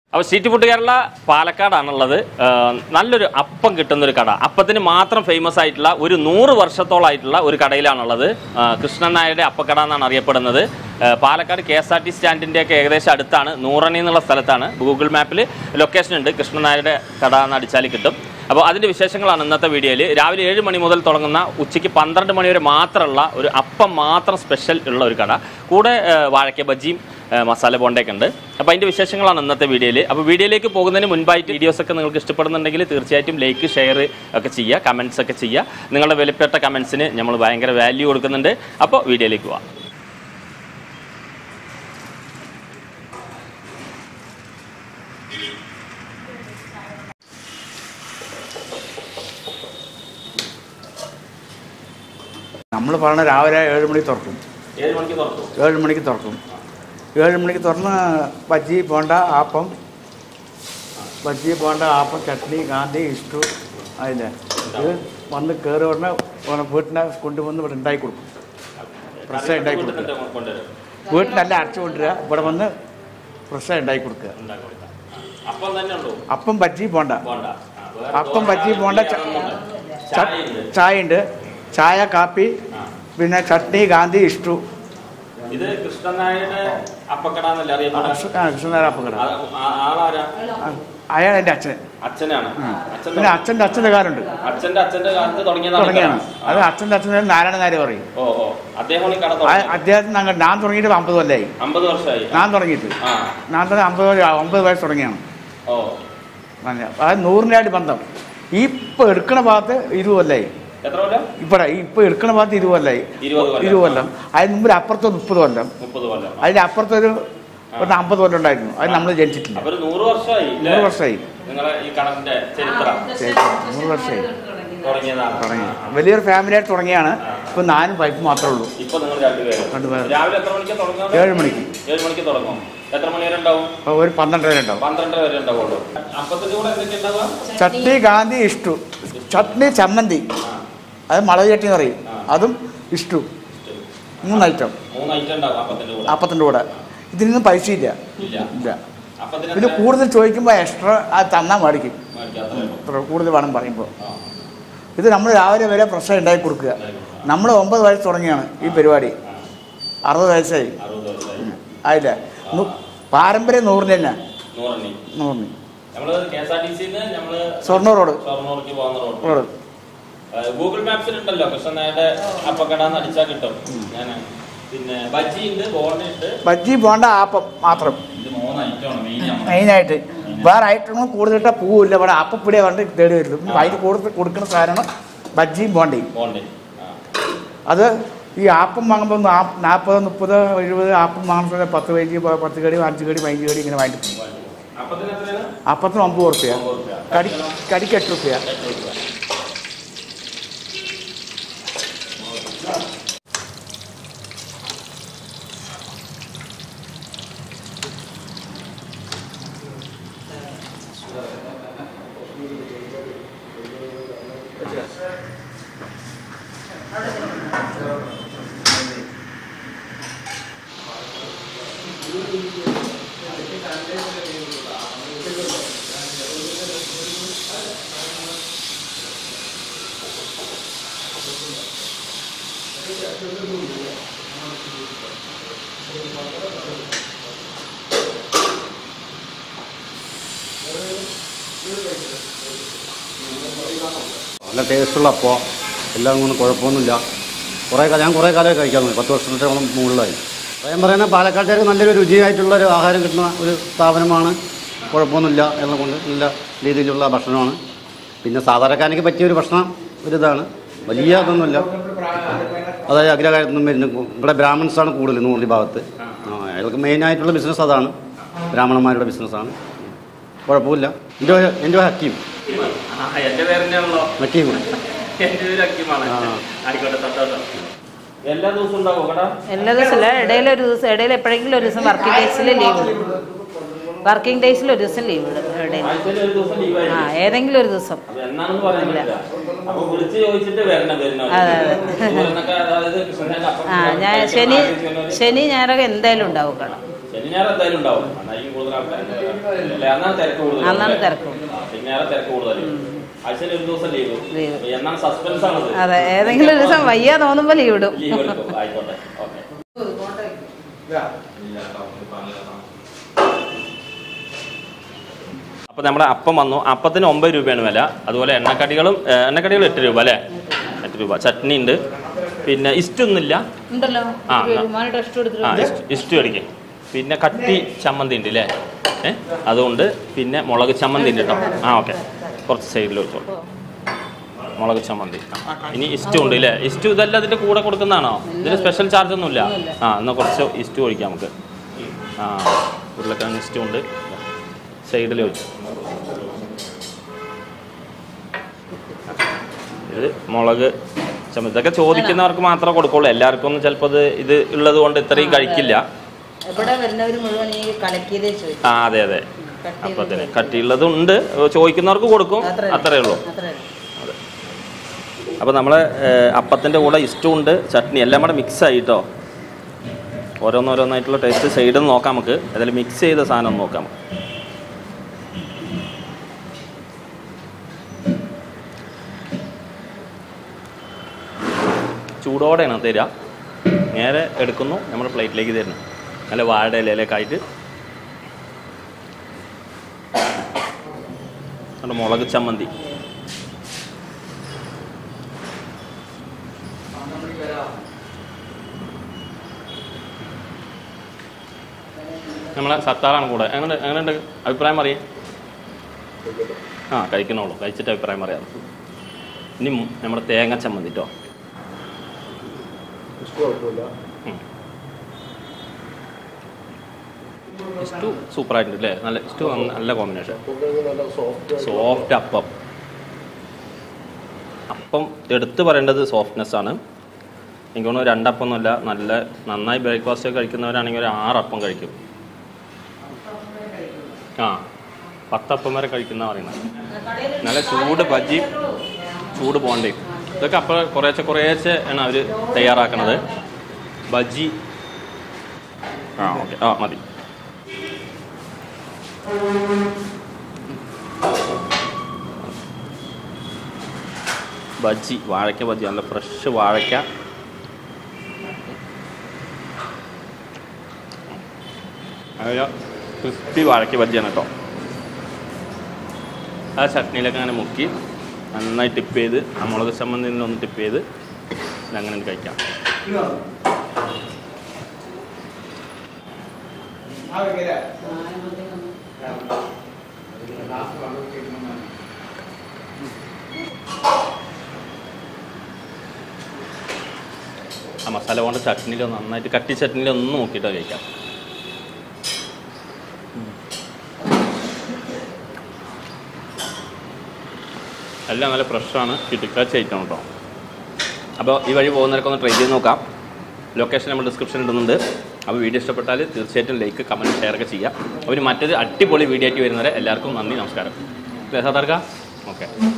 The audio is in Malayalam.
അപ്പോൾ സ്ട്രീറ്റ് ഫുഡ് കേരള പാലക്കാടാണുള്ളത് ആ, നല്ലൊരു അപ്പം കിട്ടുന്ന ഒരു കട അപ്പത്തിന് മാത്രം ഫേമസ് ആയിട്ടുള്ള ഒരു നൂറ് വർഷത്തോളായിട്ടുള്ള ഒരു കടയിലാണുള്ളത് ആ, കൃഷ്ണൻ നായരുടെ അപ്പക്കട എന്നാണ് അറിയപ്പെടുന്നത് ആ, Palakkad K S R T സ്റ്റാൻഡിൻ്റെ ഒക്കെ ഏകദേശം അടുത്താണ് നൂറണി എന്നുള്ള സ്ഥലത്താണ് ഗൂഗിൾ മാപ്പിൽ ലൊക്കേഷൻ ഉണ്ട് കൃഷ്ണൻ നായരുടെ കട എന്ന് അടിച്ചാൽ കിട്ടും അപ്പോൾ അതിൻ്റെ വിശേഷങ്ങളാണ് ഇന്നത്തെ വീഡിയോയിൽ രാവിലെ ഏഴ് മണി മുതൽ തുടങ്ങുന്ന ഉച്ചയ്ക്ക് പന്ത്രണ്ട് മണി വരെ മാത്രമുള്ള ഒരു അപ്പം മാത്രം സ്പെഷ്യൽ ഉള്ള ഒരു കട കൂടെ ആ, വാഴയ്ക്ക ബജ്ജിയും ആ, മസാല ബോണ്ടയൊക്കെ ഉണ്ട് അപ്പോൾ അതിൻ്റെ വിശേഷങ്ങളാണ് ഇന്നത്തെ വീഡിയോയിൽ അപ്പോൾ വീഡിയോയിലേക്ക് പോകുന്നതിന് മുൻപായിട്ട് വീഡിയോസ് ഒക്കെ നിങ്ങൾക്ക് ഇഷ്ടപ്പെടുന്നുണ്ടെങ്കിൽ തീർച്ചയായിട്ടും ലൈക്ക് ഷെയർ ഒക്കെ ചെയ്യുക കമൻസ് ഒക്കെ ചെയ്യുക നിങ്ങളുടെ വിലപ്പെട്ട കമൻസിന് നമ്മൾ ഭയങ്കര വാല്യൂ കൊടുക്കുന്നുണ്ട് അപ്പോൾ വീഡിയോയിലേക്ക് പോവാം നമ്മൾ പറഞ്ഞ രാവിലെ ഏഴ് മണിക്ക് തുറക്കും ഏഴ് മണിക്ക് തുറക്കും ഏഴ് മണിക്ക് തുറക്കും ഏഴ് മണിക്ക് തുറന്ന് ബജ്ജി പോണ്ട ആപ്പം ബജ്ജി പോണ്ട ആപ്പം ചട്നി ഗാന്ധി ഇഷ്ടു അതിൻ്റെ ഇത് വന്ന് കയറി ഉടനെ ഉടനെ വീട്ടിനെ കൊണ്ടുവന്ന് ഇവിടെ ഉണ്ടാക്കി കൊടുക്കും ഫ്രഷായി ഉണ്ടാക്കി കൊടുക്കുക കൊണ്ടുവരും വീട്ടിനല്ല അടച്ചു കൊണ്ടുവരിക ഇവിടെ വന്ന് ഫ്രഷായി ഉണ്ടാക്കി കൊടുക്കുക ഉണ്ടാക്കി കൊടുക്കാം അപ്പം തന്നെ ഉണ്ടോ അപ്പം ബജ്ജി പോണ്ട പോണ്ട അപ്പം ബജ്ജി പോണ്ട ച- ച- ചായ ചായ ഉണ്ട് ചായ കാപ്പി പിന്നെ ചട്നി ഗാന്ധി ഇഷ്ടു ഇത് കൃഷ്ണനായരുടെ അപ്പക്കട എന്നല്ലേ അറിയപ്പെടുന്നത് കൃഷ്ണനാരാപ്പക്കട ആ- ആ- ആളാരാ അയാൾ എൻ്റെ അച്ഛൻ അച്ഛനാണ് അച്ഛൻ പിന്നെ അച്ഛൻ്റെ അച്ഛൻ്റെ കാലുണ്ട് അച്ഛൻ്റെ അച്ഛന്റെ കാലത്ത് തുടങ്ങിയതാണ് ഈ തുടങ്ങിയാണ് കട. അത് അച്ഛൻ്റെ അച്ഛൻ്റെ നാരായണ നാര് പറയും ഓ ഓ അദ്ദേഹം ഈ കട ആ തുടങ്ങി അദ്ദേഹത്തിന് ഞങ്ങൾ ഞാൻ തുടങ്ങിയിട്ട് അമ്പത് കൊല്ലായി അമ്പത് വർഷമായി ഞാൻ തുടങ്ങിയിട്ട് ആ ഞാൻ തന്നെ അമ്പത് കൊല്ലം- ഒമ്പത് വയസ്സ് തുടങ്ങിയാണ് ഓ അങ്ങനെ. അതായത് നൂറിനായിട്ട് ബന്ധം ഈ ഇപ്പം എടുക്കണ ഭാഗത്ത് ഇരുപത് കൊല്ലായി എത്ര കൊല്ലം ഇവിടെ ഈ ഇപ്പം എടുക്കണ ഭാഗത്ത് ഇരുപത് കൊല്ലായി ഇരുപത് കൊല്ലം. ഇരുപത് കൊല്ലം അതിന് മുമ്പിൽ അപ്പുറത്ത് മുപ്പത് കൊല്ലം മുപ്പത് കൊല്ലം അതിൻ്റെ അപ്പുറത്തൊരു ഒരു അമ്പത് കൊല്ലം ഉണ്ടായിരുന്നു അത് നമ്മൾ ജനിച്ചിട്ടില്ല അപ്പൊ ഒരു നൂറ് വർഷമായി ഇല്ലേ? നൂറ് വർഷമായി നിങ്ങളെ ഈ കടന്റെ ചരിത്രം ശരി, നൂറ് വർഷമായി തുടങ്ങിയതാണ് തുടങ്ങി വലിയൊരു ഫാമിലിയായിട്ട് തുടങ്ങിയാണ് ഇപ്പം നാലും വൈഫ് മാത്രമേ ഉള്ളൂ ഇപ്പൊ നിങ്ങൾ രണ്ടുപേരും രണ്ടുപേരും. രാവിലെ എത്ര മണിക്ക് തുടങ്ങുന്നത് ഏഴ് മണിക്ക് ഏഴ് മണിക്ക് തുടങ്ങും എത്ര മണി വരെ ഉണ്ടാവും അപ്പോൾ ഒരു പന്ത്രണ്ടര ഉണ്ടാവും പന്ത്രണ്ടര വരെ ഉണ്ടാവുള്ളൂ അപ്പത്തിന്റെ കൂടെ എന്തൊക്കെ ഉണ്ടാവുക ചട്നി ഗാന്ധി ഇഷ്ടു ചട്നി ചമ്മന്തി അത് മുളക് ചട്നി എന്ന് പറയും അതും ഇഷ്ടു മൂന്ന് ഐറ്റം മൂന്ന് ഐറ്റം ഉണ്ടാവും അപ്പത്തിന്റെ കൂടെ അപ്പത്തിൻ്റെ കൂടെ ഇതിനൊന്നും പൈസ ഇല്ല ഇല്ല ഇല്ല അപ്പത്തിന് പിന്നെ എത്ര? കൂടുതൽ ചോദിക്കുമ്പോൾ എക്സ്ട്രാ അത് തന്നാൽ മേടിക്കും മേടിക്കാം, അത്രേ ഉള്ളൂ. ഇത്ര കൂടുതൽ വേണം പറയുമ്പോൾ ആ. ഇത് നമ്മൾ രാവിലെ വരെ പ്രശ്നം ഉണ്ടാക്കി കൊടുക്കുക നമ്മൾ ഒമ്പത് വയസ്സ് തുടങ്ങിയാണ് ഈ പരിപാടി അറുപത് വയസ്സായി അറുപത് വയസ്സായി ആയില്ല നു- പാരമ്പര്യം നൂറിന് തന്നെ നൂറെണ്ണി നൂറിന് നമ്മള് കെ എസ് ആർ ടി സിന്ന് നമ്മള് ഷൊർണൂർ റോഡ് ഷൊർണൂർക്ക് പോകുന്ന റോഡ് റോഡ് ഗൂഗിൾ മാപ്സിൽ ഉണ്ടല്ലോ കൃഷ്ണനായുടെ അപ്പക്കട എന്ന് അടിച്ചാൽ കിട്ടും ഞാൻ പിന്നെ ബജ്ജി ഉണ്ട് ബോണ്ട ഉണ്ട് ബജ്ജി പോണ്ട ആപ്പം മാത്രം ഇത് മൂന്ന് ഐറ്റമാണ് മെയിൻ മെയിനായിട്ട് വേറെ ഐറ്റങ്ങൾ കൂടുതലിട്ട പൂവില്ല ഇവിടെ അപ്പപ്പിടിയെ കണ്ട് തേടി വരുള്ളൂ അതിന് കൂടുതൽ കൊടുക്കുന്ന സാധനം ബജ്ജിയും പോണ്ടയും ബോണ്ട അത് ഈ ആപ്പം വാങ്ങുമ്പോൾ നാ- നാൽപ്പത് മുപ്പത് എഴുപത് ആപ്പം വാങ്ങുമ്പോൾ പത്ത് പതിനഞ്ച് പ- പത്ത് കടി അഞ്ച് കടി പതിനഞ്ച് കടി ഇങ്ങനെ വാങ്ങിട്ട് പോകും അപ്പത്തിന് എത്രയാണ് അപ്പത്തിന് ഒമ്പത് ഉറുപ്പ്യ ഒമ്പത് റുപ്യ. കടി കടിക്ക് എട്ട് റുപ്യ എട്ട് റുപ്യ. നല്ല ടേസ്റ്റുള്ള അപ്പോൾ എല്ലാം ഒന്നും കുഴപ്പമൊന്നുമില്ല കുറേ കാലം ഞാൻ കുറേ കാലമായി കഴിക്കാൻ തുടങ്ങി പത്ത് വർഷത്തോളം മുകളിലായി അപ്പോൾ ഞാൻ പറയുന്നത് പാലക്കാട്ടുകാർക്ക് നല്ലൊരു രുചിയായിട്ടുള്ള ഒരു ആഹാരം കിട്ടുന്ന ഒരു സ്ഥാപനമാണ് കുഴപ്പമൊന്നുമില്ല എല്ലാം കൊണ്ട് നല്ല രീതിയിലുള്ള ഭക്ഷണമാണ് പിന്നെ സാധാരണക്കാരനക്ക് പറ്റിയ ഒരു ഭക്ഷണം ഒരിതാണ് വലിയ ഇതൊന്നുമില്ല അതായത് അഗ്രഹാരത്തൊന്നും വരുന്ന ഇവിടെ ബ്രാഹ്മൺസാണ് കൂടുതൽ നൂറിൻ്റെ ഭാഗത്ത് ആ അയാൾക്ക് മെയിനായിട്ടുള്ള ബിസിനസ് അതാണ് ബ്രാഹ്മണന്മാരുടെ ബിസിനസ്സാണ് കുഴപ്പമില്ല എൻ്റെ പേര്- എൻ്റെ പേര് ഹക്കീം ആ, എന്റെ പേര് തന്നെയാണല്ലോ ഹക്കീം എന്റെ പേര് അക്കിമാണ് ആ. ആയിക്കോട്ടെ സന്തോഷം എല്ലാ ദിവസവും ഉണ്ടാവും കട എല്ലാ ദിവസമല്ല ഇടയിൽ ഒരു ദിവസം ഇടയിൽ എപ്പോഴെങ്കിലും ഒരു ദിവസം വർക്കിംഗ് ഡേയ്സിൽ ലീവ് ഇടും വർക്കിംഗ് ഡേയ്സിൽ ഒരു ദിവസം ലീവ് ഇടും ഇടയിൽ ആഴ്ചയിൽ ഒരു ദിവസം ലീവായി ആ ഏതെങ്കിലും ഒരു ദിവസം അത് എന്നാണെന്ന് പറയാൻ പറ്റില്ല അപ്പൊ വിളിച്ച് ചോദിച്ചിട്ട് വരണം വരുന്നവർ അതെ, അതെ. ദൂരന്നൊക്കെ അതായത് കൃഷ്ണന്റെ അപ്പം ആ ഞാൻ ശനി ശനി ഞായറൊക്കെ എന്തായാലും ഉണ്ടാവും കട ശനി വൈകുന്നേരം എന്തായാലും ഉണ്ടാവും അന്നായിരിക്കും കൂടുതൽ ആൾക്കാരുണ്ടാവുക. അല്ലേ? അന്നാണ് തിരക്ക് കൂടുതൽ അന്നാണ് തിരക്ക് കൂടുതൽ. വൈകുന്നേരം തിരക്ക് കൂടുതൽ ആഴ്ചയിൽ ഒരു ദിവസം ലീവ് ലീവ്. എന്നാണ് സസ്പെൻസ് ആണത് അതെ ഏതെങ്കിലും ഒരു ദിവസം വയ്യ തോന്നുമ്പോ ലീവ് ഇടും ലീവ് എടുക്കും ആയിക്കോട്ടെ ഓക്കെ അപ്പൊ നമ്മുടെ അപ്പം വന്നു അപ്പത്തിന് ഒമ്പത് രൂപയാണ് വില അതുപോലെ എണ്ണക്കടികളും ഏഹ്, എണ്ണക്കടികൾ എട്ട് രൂപ അല്ലേ എട്ട് രൂപ ചട്നി ഉണ്ട് പിന്നെ ഇസ്റ്റൊന്നുമില്ല ഉണ്ടല്ലോ ആ, ഒരു ആ. വരുമാനം ടെസ്റ്റ് ആ എടുത്തിട്ടുണ്ട് ഇസ്റ്റ് ഇസ്റ്റു അടിക്കും പിന്നെ കട്ടി ചമ്മന്തി ഉണ്ട് അല്ലേ ഏ അതുകൊണ്ട് പിന്നെ മുളക് ചമ്മന്തി ഉണ്ട് കേട്ടോ ആ ഓക്കെ കുറച്ച് സൈഡിൽ വെച്ചോളൂ മുളക് ചമ്മന്തി ആ. ഇനി ഇസ്റ്റു ഉണ്ട് അല്ലേ ഇസ്റ്റു ഇതെല്ലാം ഇതിന്റെ കൂടെ കൊടുക്കുന്നതാണോ ഇതിന് സ്പെഷ്യൽ ചാർജ് ഒന്നുമില്ല ആ എന്നാൽ കുറച്ച് ഇസ്റ്റു ഒഴിക്കാം നമുക്ക് ആ ഉരുളക്കിഴങ്ങ് ഇസ്റ്റു ഉണ്ട് സൈഡിൽ വെച്ചു ഇത് മുളക് ചമ്മന്തി ഇതൊക്കെ ചോദിക്കുന്നവർക്ക് മാത്രമേ കൊടുക്കുള്ളൂ എല്ലാവർക്കും ഒന്നും ചിലപ്പോൾ ഇത് ഇത് ഉള്ളത് കൊണ്ട് ഇത്രയും കഴിക്കില്ല ഇവിടെ വരുന്നവർ മുഴുവൻ ഈ കലക്കിയതേ ചോദിക്കും ആ അതെ അതെ കട്ട് അപ്പൊ ചെയ്ത് അതെ കട്ടിയുള്ളതും ഉണ്ട് ചോദിക്കുന്നവർക്ക് കൊടുക്കും അത്രേ അത്രേ ഉള്ളൂ അത്രേ അതെ അപ്പോൾ നമ്മൾ അപ്പത്തിൻ്റെ കൂടെ ഇഷ്ടം ഉണ്ട് ചട്നി എല്ലാം കൂടെ മിക്സ് ആയിട്ടോ ഓരോന്നോരോന്നായിട്ടുള്ള ടേസ്റ്റ് സൈഡിൽ നിന്ന് നോക്കാം നമുക്ക് അതിൽ മിക്സ് ചെയ്ത സാധനം ഒന്ന് നോക്കാം നമുക്ക്. ചൂടോടെയാണ് തരിക നേരെ എടുക്കുന്നു നമ്മുടെ പ്ലേറ്റിലേക്ക് തരുന്നു നല്ല വാഴയുടെ ഇലയിലേക്ക് ആയിട്ട് നമ്മുടെ മുളക് ചമ്മന്തി നമ്മളെ സത്താറാണ് കൂടെ എങ്ങനെ എങ്ങനെയുണ്ട് അഭിപ്രായം പറയേ ആ കഴിക്കണുള്ളൂ കഴിച്ചിട്ട് അഭിപ്രായം പറയാം ഇനി മു- നമ്മുടെ തേങ്ങ ചമ്മന്തി കേട്ടോ ഇഷ്ടു സൂപ്പറായിട്ടുണ്ട് അല്ലേ നല്ല ഇഷ്ടു നല്ല കോമ്പിനേഷൻ സോഫ്റ്റ് അപ്പം അപ്പം എടുത്തു പറയേണ്ടത് സോഫ്റ്റ്നെസ് ആണ് എനിക്ക് തോന്നുന്നു രണ്ടപ്പം ഒന്നുമല്ല നല്ല നന്നായി ബ്രേക്ക്ഫാസ്റ്റ് ഒക്കെ കഴിക്കുന്നവരാണെങ്കിൽ ഒരു ആറപ്പം കഴിക്കും ആ പത്തപ്പം വരെ കഴിക്കുന്ന പറയുന്നത് നല്ല ചൂട് ബജ്ജി ചൂട് പോണ്ടേ ഇതൊക്കെ അപ്പോൾ കുറേശ്ശെ കുറേശ്ശെ ആണ് അവർ തയ്യാറാക്കണത് ബജ്ജി ആ ഓക്കെ ആ മതി ബജ്ജി വാഴയ്ക്ക ബജ്ജി നല്ല ഫ്രഷ് വാഴയ്ക്ക അതിൽ ക്രിസ്പി വാഴയ്ക്ക ബജ്ജിയാണ് കേട്ടോ ആ ചട്നിയിലൊക്കെ അങ്ങനെ മുക്കി നന്നായി ടിപ്പ് ചെയ്ത് ആ മുളക് ചമ്മന്തിയിൽ ഒന്ന് ടിപ്പ് ചെയ്ത് ഇതങ്ങനെ കഴിക്കാം ആ മസാല കൊണ്ട് ചട്നിയിൽ നന്നായിട്ട് കട്ടി ചട്നിയിൽ ഒന്ന് നോക്കിയിട്ട് കഴിക്കാം എല്ലാം നല്ല ഫ്രഷാണ് കിട്ടിക്കാച്ച ഐറ്റം കേട്ടോ അപ്പോൾ ഈ വഴി പോകുന്നവരൊക്കെ ഒന്ന് ട്രൈ ചെയ്ത് നോക്കാം ലൊക്കേഷൻ നമ്മൾ ഡിസ്ക്രിപ്ഷനിൽ ഇടുന്നുണ്ട് അപ്പോൾ വീഡിയോ ഇഷ്ടപ്പെട്ടാൽ തീർച്ചയായിട്ടും ലൈക്ക് കമൻറ്റ് ഷെയർ ഒക്കെ ചെയ്യാം അവർ മറ്റൊരു അടിപൊളി വീഡിയോ ആയിട്ട് വരുന്നവരെ എല്ലാവർക്കും നന്ദി നമസ്കാരം അല്ലേ സാധാർക്ക ഓക്കെ